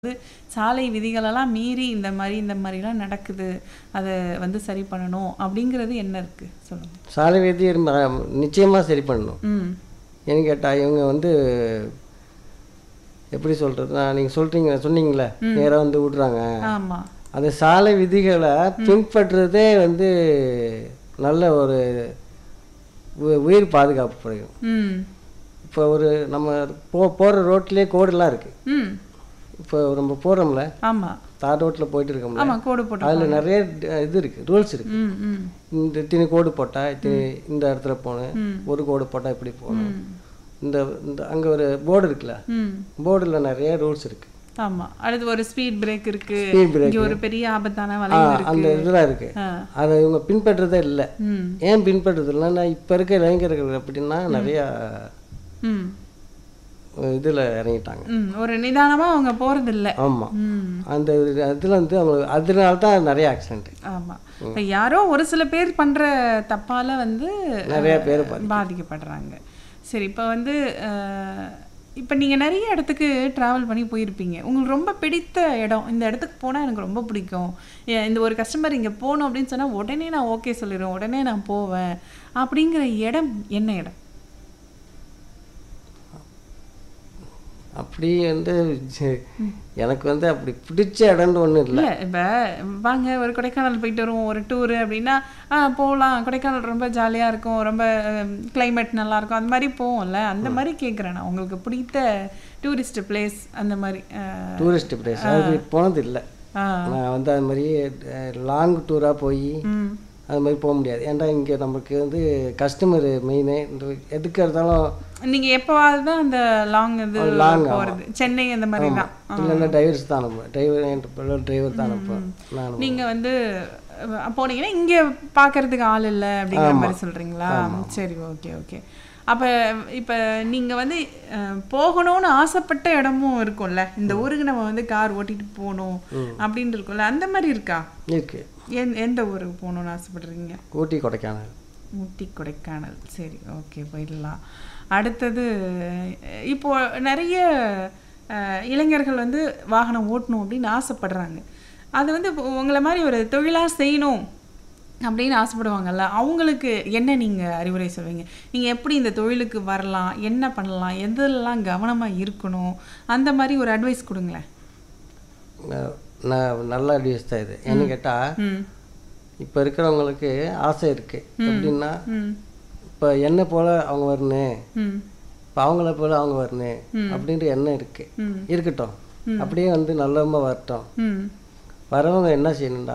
வந்து சாலை விதிகளெல்லாம் மீறி இந்த மாதிரி இந்த மாதிரிலாம் நடக்குது அதை வந்து சரி பண்ணணும் அப்படிங்கிறது என்ன இருக்கு சொல்லுங்க சாலை விதி நிச்சயமாக சரி பண்ணணும் ம் ஏன்னு கேட்டால் இவங்க வந்து எப்படி சொல்கிறதுனா நீங்கள் சொல்கிறீங்க சொன்னீங்களே நேராக வந்து விட்றாங்க ஆமா அந்த சாலை விதிகளை பின்பற்றுறதே வந்து நல்ல ஒரு உ- உயிர் பாதுகாப்பு கிடைக்கும் ம் இப்போ ஒரு நம்ம போ போகிற ரோட்லேயே கோடுலாம் இருக்குது ம் இப்போ நம்ம போகிறோம்ல ஆமா தார் ரோட்டில் போயிட்டு இருக்கோம்ல ஆமா கோடு போட்டு அதில் நிறைய ட- இது இருக்குது ரூல்ஸ் இருக்குது ம் ம் இந்த இத்தனை கோடு போட்டால் இத்தனை இந்த இடத்துல போகணும் ஒரு கோடு போட்டால் இப்படி போகணும் இந்த இந்த அங்கே ஒரு போர்டு இருக்குல்ல ம் போர்டில் நிறைய ரூல்ஸ் இருக்குது ஆமா அடுத்து ஒரு ஸ்பீட் பிரேக் இருக்கு Speed break. இங்க ஒரு பெரிய ஆபத்தான வளைவு இருக்கு அந்த இதெல்லாம் இருக்குது ஆ. அதை இவங்க பின்பற்றதே இல்லை ம் ஏன் பின்பற்றுறது இல்லைன்னா இப்போ இருக்க இளைஞர்கள் அப்படின்னா நிறையா ம் இதில் இறங்கிட்டாங்க ம் ஒரு நிதானமா அவங்க போறது இல்ல ஆமாம் ம் அந்த இதில் வந்து அவங்க அதனால தான் நிறைய ஆக்சிடென்ட் ஆமா இப்ப யாரோ ஒரு சில பேர் பண்ற தப்பால வந்து நிறைய பேர் பாதிக்கப்படுறாங்க சரி இப்போ வந்து அஹ், இப்போ நீங்க நிறைய இடத்துக்கு டிராவல் பண்ணி போயிருப்பீங்க உங்களுக்கு ரொம்ப பிடித்த இடம் இந்த இடத்துக்கு போனா எனக்கு ரொம்ப பிடிக்கும் ஏ- இந்த ஒரு கஸ்டமர் இங்க போகணும் அப்படின்னு சொன்னா உடனே நான் ஓகே சொல்லிடுவேன் உடனே நான் போவேன் அப்படிங்கிற இடம் என்ன இடம் அப்படி வந்து ஜ- எனக்கு வந்து அப்படி பிடிச்ச இடம்னு ஒன்றும் இல்லை இல்ல இப்ப வாங்க ஒரு கொடைக்கானல் போயிட்டு வருவோம் ஒரு டூரு அப்படின்னா ஆ போகலாம் கொடைக்கானல் ரொம்ப ஜாலியா இருக்கும் ரொம்ப கிளைமேட் நல்லா இருக்கும் அந்த மாதிரி போவோம்ல அந்த மாதிரி கேட்குறேன் நான் உங்களுக்கு பிடித்த டூரிஸ்ட் பிளேஸ் அந்த மாதிரி அஹ், டூரிஸ்ட் பிளேஸ் அது போனது இல்லை ஆ நான் வந்து அது மாதிரி லாங் டூராக போய் ம் அது மாதிரி போக முடியாது ஏன்டா இங்கே நமக்கு வந்து கஸ்டமர் மெயினு இந்த எதுக்கு இருந்தாலும் நீங்க எப்போவாது தான் அந்த லாங் இது Long, போறது சென்னை அந்த மாதிரி தான் இல்லைன்னா டிரைவர்ஸ் தான் அனுப்புவேன் டிரைவர் டிரைவர் தான் அனுப்புவேன் நான் நீங்க வந்து அஹ், போனீங்கன்னா இங்க பார்க்கறதுக்கு ஆள் இல்லை அப்படிங்கிற மாதிரி சொல்றீங்களா சரி ஓகே ஓகே அப்ப இப்ப நீங்க வந்து அஹ், போகணும்னு ஆசைப்பட்ட இடமும் இருக்கும்ல இந்த ஊருக்கு நம்ம வந்து கார் ஓட்டிட்டு போகணும் அப்படின்னு இருக்கும்ல அந்த மாதிரி இருக்கா இருக்கு எந் எந்த ஊருக்கு போகணும்னு ஆசைப்படுறீங்க ஊட்டி கொடைக்கானல் ஊட்டி கொடைக்கானல் சரி ஓகே போயிடலாம் அடுத்தது அஹ், இப்போ நிறைய அஹ், இளைஞர்கள் வந்து வாகனம் ஓட்டணும் அப்படின்னு ஆசைப்படுறாங்க அது வந்து இப்போ உங்களை மாதிரி ஒரு தொழிலாக செய்யணும் அப்படின்னு ஆசைப்படுவாங்கல்ல அவங்களுக்கு என்ன நீங்கள் அறிவுரை சொல்வீங்க நீங்கள் எப்படி இந்த தொழிலுக்கு வரலாம் என்ன பண்ணலாம் எதெல்லாம் கவனமாக இருக்கணும் அந்த மாதிரி ஒரு அட்வைஸ் கொடுங்களேன் நான் நான் நல்ல அட்வைஸ் தான் இது ஏன்னு கேட்டால் ம் இப்போ இருக்கிறவங்களுக்கு ஆசை இருக்குது எப்படின்னா ம் இப்போ என்ன போல் அவங்க வரணும் ம் இப்போ அவங்கள போல் அவங்க வரணும் அப்படின்ற எண்ணம் இருக்குது ம். இருக்கட்டும் அப்படியே வந்து நல்லவங்க வரட்டும் ம் வரவங்க என்ன செய்யணும்டா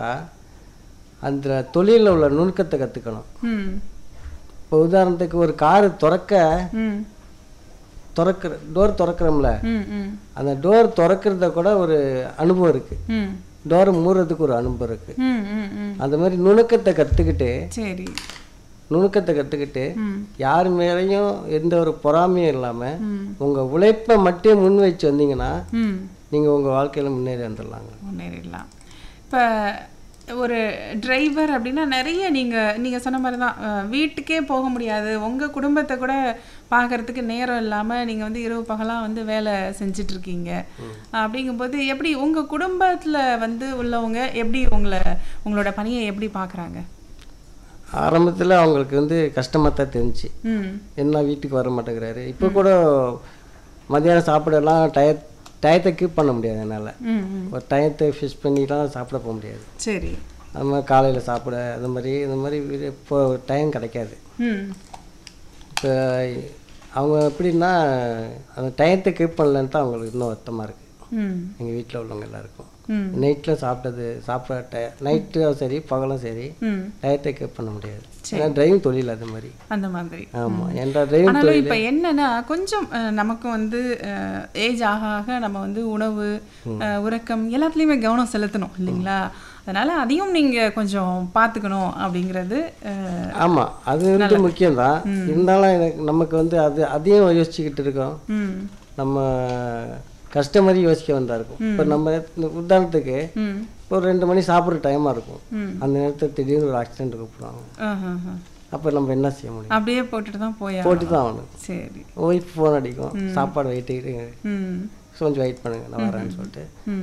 அந்த தொழிலில் உள்ள நுணுக்கத்தை கற்றுக்கணும் ம் இப்போ உதாரணத்துக்கு ஒரு காரு திறக்க ம் திறக்கிற டோர் திறக்கிறோம்ல ம் ம் அந்த டோர் திறக்கிறத கூட ஒரு அனுபவம் இருக்குது ம் டோரை மூடுறதுக்கு ஒரு அனுபவம் இருக்குது ம் ம் ம் அந்த மாதிரி நுணுக்கத்தை கற்றுக்கிட்டு சரி நுணுக்கத்தை கற்றுக்கிட்டு ம் யார் மேலேயும் எந்த ஒரு பொறாமையும் இல்லாமல் ம் உங்கள் உழைப்பை மட்டும் முன் வச்சு வந்தீங்கன்னா ம் நீங்கள் உங்கள் வாழ்க்கையில் முன்னேறி வந்துடலாங்க முன்னேறிடலாம் இப்போ ஒரு டிரைவர் அப்படின்னா நிறைய நீங்கள் நீங்கள் சொன்ன மாதிரி தான் அஹ், வீட்டுக்கே போக முடியாது உங்கள் குடும்பத்தை கூட பார்க்கறதுக்கு நேரம் இல்லாமல் நீங்கள் வந்து இரவு பகலாக வந்து வேலை செஞ்சுட்டு இருக்கீங்க அப்படிங்கும்போது எப்படி உங்கள் குடும்பத்தில் வந்து உள்ளவங்க எப்படி உங்களை உங்களோட பணியை எப்படி பார்க்குறாங்க ஆரம்பத்தில் அவங்களுக்கு வந்து கஷ்டமாக தான் தெரிஞ்சுச்சு ம் என்ன வீட்டுக்கு வர மாட்டேங்கிறாரு இப்போ கூட மத்தியானம் சாப்பிடலாம் டய டயத்தை கீப் பண்ண முடியாது என்னால் ம் ம் ஒரு டயத்தை ஃபிஷ் பண்ணிலாம் சாப்பிட போக முடியாது சரி அது மாதிரி காலையில் சாப்பிட அது மாதிரி இந்த மாதிரி இது இப்போ டைம் கிடைக்காது ம் இப்போ அவங்க எப்படின்னா அந்த டயத்தை கீப் பண்ணலன்னு தான் அவங்களுக்கு இன்னும் வருத்தமாக இருக்குது ம் எங்கள் வீட்டில் உள்ளவங்க எல்லாருக்கும் ம் நைட்டில் சாப்பிட்டது சாப்பிட டய நைட்டும் சரி பகலும் சரி ம் டயத்தை கீப் பண்ண முடியாது ஏன்னா டிரைவிங் தொழில் அது மாதிரி அந்த மாதிரி ஆமாம் என்ற டிரைவிங் ஆனாலும் இப்போ என்னன்னா கொஞ்சம் அஹ், நமக்கு வந்து ஏஜ் ஆக ஆக நம்ம வந்து உணவு அஹ், உறக்கம் எல்லாத்துலேயுமே கவனம் செலுத்தணும் இல்லைங்களா அதனால அதையும் நீங்க கொஞ்சம் பார்த்துக்கணும் அப்படிங்கிறது அஹ், ஆமாம் அது வந்து முக்கியம்தான் இருந்தாலும் எனக்கு நமக்கு வந்து அது அதையும் யோசிச்சுக்கிட்டு இருக்கோம் ம் நம்ம கஸ்டமரையும் யோசிக்க வந்தா இருக்கும் இப்போ நம்ம இந்த உதாரணத்துக்கு ம் இப்போ ஒரு ரெண்டு மணி சாப்பிட்ற டைமாக இருக்கும் ம். அந்த நேரத்தில் திடீர்னு ஒரு ஆக்சிடென்ட் கூப்பிடுவாங்க ஆஹ், ஆஹ், ஆஹ். அப்போ நம்ம என்ன செய்ய முடியும் அப்படியே போட்டுட்டு தான் போயா போட்டு தான் ஆகணும் சரி ஒய்ஃப் ஃபோன் அடிக்கும் சாப்பாடு வெயிட் ம் கொஞ்சம் வெயிட் பண்ணுங்க நான் வரேன்னு சொல்லிட்டு ம்